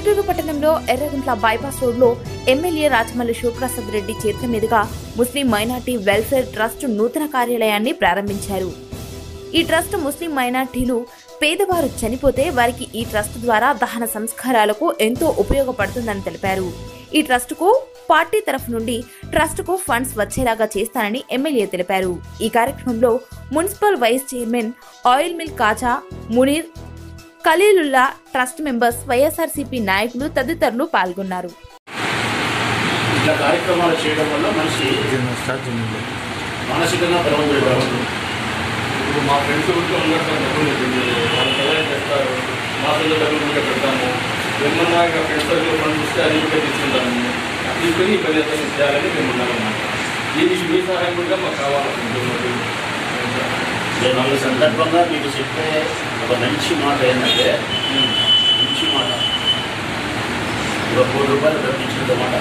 ప్రొద్దుటూరు పట్టణంలో ఎర్రగుంట్ల బైపాస్ రోడ్లో ఎమ్మెల్యే రాజమల్లి శివప్రసాద్ రెడ్డి చేతుల మీదుగా ముస్లిం మైనార్టీ వెల్ఫేర్ ట్రస్ట్ నూతన కార్యాలయాన్ని ప్రారంభించారు ఈ ట్రస్ట్ ముస్లిం మైనార్టీలు పేదవారు చనిపోతే వారికి ఈ ట్రస్ట్ ద్వారా దహన సంస్కారాలకు ఎంతో ఉపయోగపడుతుందని తెలిపారు ఈ ట్రస్టుకు పార్టీ తరఫు నుండి ట్రస్టుకు ఫండ్స్ వచ్చేలాగా చేస్తానని ఎమ్మెల్యే తెలిపారు ఈ కార్యక్రమంలో municipal vice chairman oil mill Khaja Munir Khalilullah trust members YSRCP నాయకులు తదితరులు పాల్గొన్నారు ఇట్లా కార్యక్రమాలు చేయడం వల్ల మనిషి మానసికంగా బలవంతుడు కావచ్చు ఇప్పుడు మా ఫ్రెండ్స్ ఊరికే ఉన్నారు సార్ డబ్బులు లేదు వాళ్ళు ప్రొవైడ్ చేస్తారు మా సొంత డబ్బులు కూడా పెడతాము ఏమన్నా ఇక ఫ్రెండ్స్ సర్కిల్ ఫండ్ ఇస్తే అది కూడా తీసుకుంటాము తీసుకొని ఈ పని అంతా చేయాలని మేము ఉన్నామన్నమాట దీనికి మీ సహాయం కూడా మాకు కావాలనుకుంటున్నది నేను ఈ సందర్భంగా మీకు చెప్పే ఒక మంచి మాట ఏంటంటే మంచి మాట ఒక కోటి రూపాయలు ప్రకటించిన మాట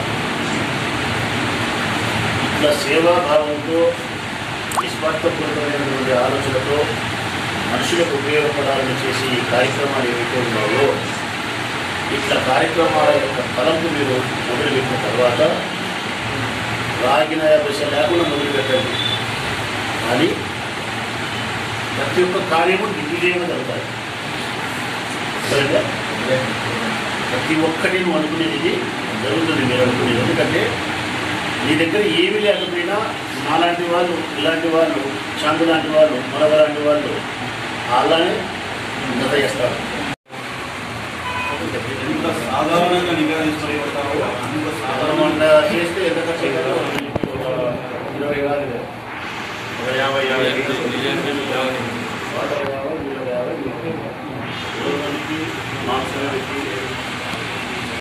ఇట్లా సేవాభావంతో నిస్వార్థపూరితమైనటువంటి ఆలోచనతో మనుషులకు ఉపయోగపడాలని చేసి ఈ కార్యక్రమాలు ఏవైతే ఉన్నాయో ఇట్లా కార్యక్రమాల యొక్క తలంపు మీరు మొదలుపెట్టిన తర్వాత రాగిన దశ లేకుండా మొదలుపెట్టండి కానీ ప్రతి ఒక్క కార్యము దిగ్విజయంగా జరుగుతాయి సరేనా ప్రతి ఒక్కటి నువ్వు అనుకునేది ఇది జరుగుతుంది మీరు అనుకునేది ఎందుకంటే నీ దగ్గర ఏమీ లేకపోయినా నాలాంటి వాళ్ళు ఇలాంటి వాళ్ళు చాందు లాంటి వాళ్ళు మరొక లాంటి వాళ్ళు అలానే జత చేస్తారు ఎంత సాధారణంగా నివేదించబడతారో అంత సాధారణంగా చేస్తే ఎంత ఖర్చు చేయగలరు? ఒక ఇరవై కాదు ఒక యాభై యాభై వాటర్ యాభై, నీళ్ళ యాభై, నీళ్ళు యాభై. రోజుకి మాంసం